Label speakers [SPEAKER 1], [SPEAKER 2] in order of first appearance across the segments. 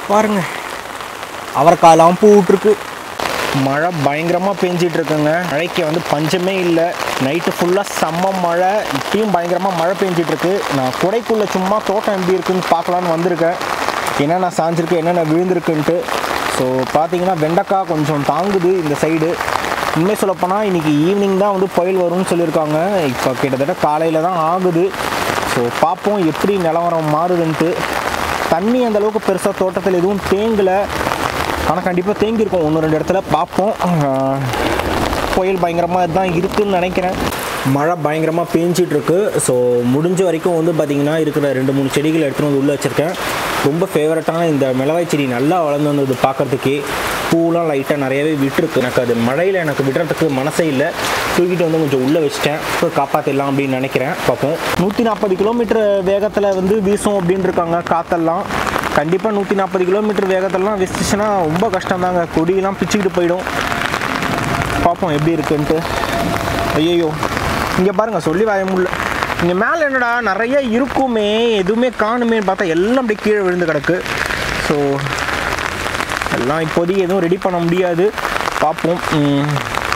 [SPEAKER 1] பாருங்க அவரைக்காயெல்லாம் பூ விட்டுருக்கு மழை பயங்கரமாக பெஞ்சிட்டு இருக்குங்க மழைக்கு வந்து பஞ்சமே இல்லை நைட்டு ஃபுல்லாக செம்ம மழை இப்பயும் பயங்கரமாக மழை பெஞ்சிட்டு இருக்கு நான் குடைக்குள்ளே சும்மா தோட்டம் எப்படி இருக்குன்னு பார்க்கலான்னு வந்திருக்கேன் என்னென்ன சாஞ்சிருக்கு என்னென்ன விழுந்திருக்குன்ட்டு ஸோ பார்த்தீங்கன்னா வெண்டைக்காய் கொஞ்சம் தாங்குது இந்த சைடு உண்மை சொல்லப்போனால் இன்றைக்கி ஈவினிங் தான் வந்து புயல் வரும்னு சொல்லியிருக்காங்க இப்போ கிட்டத்தட்ட காலையில் தான் ஆகுது ஸோ பார்ப்போம் எப்படி நிலவரம் மாறுதுன்ட்டு தண்ணி அந்த அளவுக்கு பெருசாக தோட்டத்தில் எதுவும் தேங்கலை ஆனால் கண்டிப்பாக தேங்கியிருக்கும் ஒன்று ரெண்டு இடத்துல பார்ப்போம் ஆஹ், புயல் பயங்கரமாக தான் இருக்குன்னு நினைக்கிறேன் மழை பயங்கரமாக பேஞ்சிட்டு இருக்கு ஸோ முடிஞ்ச வரைக்கும் வந்து பார்த்திங்கன்னா இருக்கிற ரெண்டு மூணு செடிகள் எடுத்துகிட்டு வந்து உள்ளே வச்சுருக்கேன் ரொம்ப ஃபேவரட்டான இந்த மிளகாய் செடி நல்லா வளர்ந்து வந்தது பார்க்கறதுக்கே பூலாம் லைட்டாக நிறையவே விட்டுருக்கு எனக்கு அது மழையில் எனக்கு விடுறதுக்கு மனசே இல்லை தூக்கிட்டு வந்து கொஞ்சம் உள்ளே வச்சிட்டேன் இப்போ காப்பாற்றிடலாம் அப்படின்னு நினைக்கிறேன் பார்ப்போம் நூற்றி நாற்பது கிலோமீட்டர் வேகத்தில் வந்து வீசும் அப்படின்னு இருக்காங்க காற்றெல்லாம் கண்டிப்பாக நூற்றி நாற்பது கிலோமீட்டர் வேகத்திலலாம் வீசிச்சுன்னா ரொம்ப கஷ்டம்தாங்க கொடியெல்லாம் பிச்சுக்கிட்டு போயிடும் பார்ப்போம் எப்படி இருக்குன்ட்டு ஐயோ இங்கே பாருங்கள் சொல்லி வாய முடியல இங்கே மேலே என்னடா நிறைய இருக்குமே எதுவுமே காணுமே பார்த்தா எல்லாம் அப்படியே கீழே விழுந்து கிடக்கு ஸோ எல்லாம் இப்போதைக்கு எதுவும் ரெடி பண்ண முடியாது பார்ப்போம் உம்.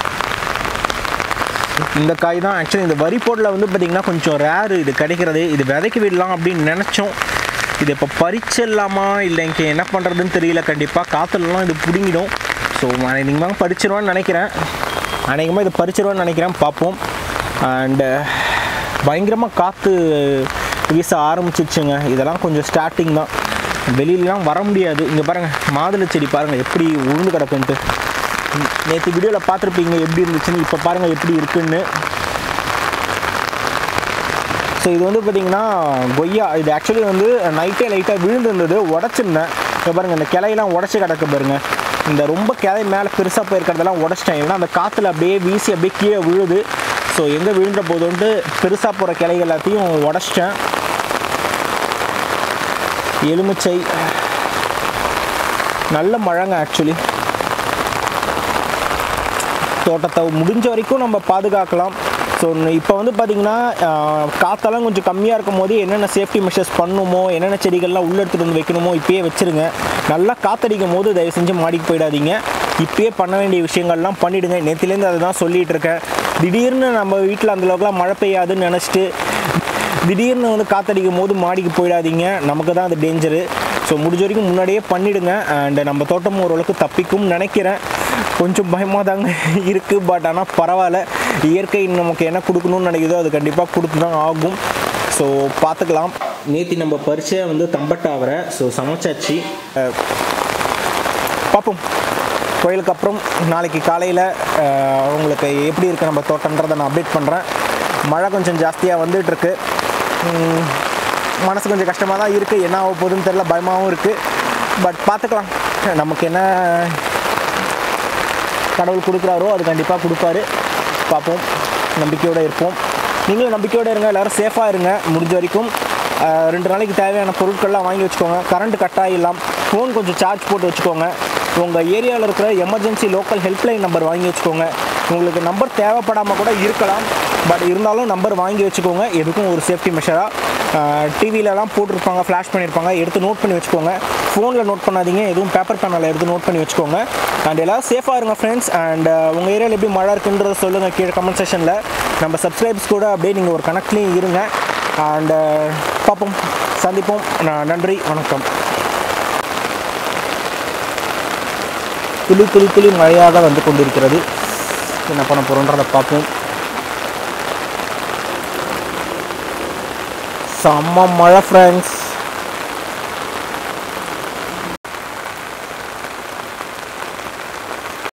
[SPEAKER 1] இந்த காய் தான் ஆக்சுவலி இந்த வரி போட்டில் வந்து பார்த்திங்கன்னா கொஞ்சம் ரேரு இது கிடைக்கிறது இது விதைக்கு விடலாம் அப்படின்னு நினச்சோம் இது இப்போ பறிச்சிடலாமா இல்லை இங்கே என்ன பண்ணுறதுன்னு தெரியல கண்டிப்பாக காற்றுலலாம் இது பிடுங்கிடும் ஸோ அநேகமாக பறிச்சிருவான்னு நினைக்கிறேன் அநேகமாக இது பறிச்சிருவான்னு நினைக்கிறேன் பார்ப்போம் அண்டு பயங்கரமாக காற்று வீச ஆரம்பிச்சிருச்சுங்க இதெல்லாம் கொஞ்சம் ஸ்டார்டிங் தான் வெளியிலலாம் வர முடியாது இங்கே பாருங்கள் மாதுளை செடி பாருங்கள் எப்படி உழுந்து கிடக்குன்ட்டு நேற்று வீடியோவில் பார்த்துருப்பீங்க எப்படி இருந்துச்சுன்னு இப்போ பாருங்கள் எப்படி இருக்குன்னு ஸோ இது வந்து பார்த்தீங்கன்னா கொய்யா இது ஆக்சுவலி வந்து நைட்டே லைட்டாக விழுந்திருந்தது உடச்சிருந்தேன் இப்போ பாருங்கள் இந்த கிளையெல்லாம் உடச்சி கிடக்கு பாருங்க இந்த ரொம்ப கிளை மேலே பெருசாக போயிருக்கிறதெல்லாம் உடச்சிட்டேன் ஏன்னா அந்த காற்றுல அப்படியே வீசி அப்படியே கீழே விழுது ஸோ எங்கே விழுந்த போதுன்ட்டு பெருசாக போகிற கிளைகள் எல்லாத்தையும் உடச்சிட்டேன் எலுமிச்சை நல்ல மழைங்க ஆக்சுவலி தோட்டத்தை முடிஞ்ச வரைக்கும் நம்ம பாதுகாக்கலாம் ஸோ இப்போ வந்து பார்த்திங்கன்னா ஆஹ், காத்தெல்லாம் கொஞ்சம் கம்மியாக இருக்கும் போது என்னென்ன சேஃப்டி மெஷர்ஸ் பண்ணணுமோ என்னென்ன செடிகள்லாம் உள்ளே எடுத்துகிட்டு வந்து வைக்கணுமோ இப்பயே வச்சுருங்க நல்லா காத்தடிக்கும் போது தயவு செஞ்சு மாடிக்கு போயிடாதீங்க இப்பயே பண்ண வேண்டிய விஷயங்கள்லாம் பண்ணிவிடுங்க நேற்றுலேருந்து அதை தான் சொல்லிகிட்டு இருக்கேன் திடீர்னு நம்ம வீட்டில் அந்தளவுக்குலாம் மழை பெய்யாதுன்னு நினச்சிட்டு திடீர்னு வந்து காத்தடிக்கும் போது மாடிக்கு போயிடாதீங்க நமக்கு தான் அது டேஞ்சரு ஸோ முடிஞ்ச வரைக்கும் முன்னாடியே பண்ணிவிடுங்க அண்ட் நம்ம தோட்டம் ஓரளவுக்கு தப்பிக்கும் நினைக்கிறேன் கொஞ்சம் பயமாக தாங்க இருக்குது பட் ஆனால் பரவாயில்ல இயற்கை நமக்கு என்ன கொடுக்கணும்னு நினைக்குதோ அது கண்டிப்பாக கொடுத்து தான் ஆகும் ஸோ பார்த்துக்கலாம் நேத்தி நம்ம பரிச்சை வந்து தம்பட்டாவரை ஸோ சமைச்சாச்சு அஹ், பார்ப்போம் கோயிலுக்கு அப்புறம் நாளைக்கு காலையில் உங்களுக்கு எப்படி இருக்குது நம்ம தோட்டன்றதை நான் அப்டேட் பண்ணுறேன் மழை கொஞ்சம் ஜாஸ்தியாக வந்துட்டுருக்கு மனசு கொஞ்சம் கஷ்டமாக தான் இருக்குது என்ன ஆக போகுதுன்னு தெரியல பயமாகவும் இருக்குது பட் பார்த்துக்கலாம் நமக்கு என்ன கடவுள் கொடுக்குறாரோ அது கண்டிப்பாக கொடுப்பாரு பார்ப்போம் நம்பிக்கையோடு இருப்போம் நீங்களும் நம்பிக்கையோடு இருங்க எல்லோரும் சேஃபாக இருங்க முடிஞ்ச வரைக்கும் அஹ், ரெண்டு நாளைக்கு தேவையான பொருட்கள்லாம் வாங்கி வச்சுக்கோங்க கரண்ட் கட் ஆகிடலாம் ஃபோன் கொஞ்சம் சார்ஜ் போட்டு வச்சுக்கோங்க உங்கள் ஏரியாவில் இருக்கிற எமர்ஜென்சி லோக்கல் ஹெல்ப்லைன் நம்பர் வாங்கி வச்சுக்கோங்க உங்களுக்கு நம்பர் தேவைப்படாமல் கூட இருக்கலாம் பட் இருந்தாலும் நம்பர் வாங்கி வச்சுக்கோங்க எதுக்கும் ஒரு சேஃப்டி மெஷராக டிவிலலாம் போட்டிருப்பாங்க ஃப்ளாஷ் பண்ணியிருப்பாங்க எடுத்து நோட் பண்ணி வச்சுக்கோங்க ஃபோனில் நோட் பண்ணாதீங்க எதுவும் பேப்பர் பேனில் எடுத்து நோட் பண்ணி வச்சுக்கோங்க அண்ட் எல்லோரும் சேஃபாக இருங்க ஃப்ரெண்ட்ஸ் அண்ட் உங்கள் ஏரியாவில் எப்படி மழை இருக்குன்றத சொல்லுங்கள் கீழே கமெண்ட் செஷனில் நம்ம சப்ஸ்கிரைப்ஸ் கூட அப்படியே நீங்கள் ஒரு கணக்குலேயும் இருங்க அண்ட் பார்ப்போம் சந்திப்போம் ந- நன்றி வணக்கம் துளி துளி துளி மழையாக வந்து கொண்டிருக்கிறது என்ன பண்ண போகிறோன்றதை பார்ப்போம் செம்ம மழை ஃப்ரெண்ட்ஸ்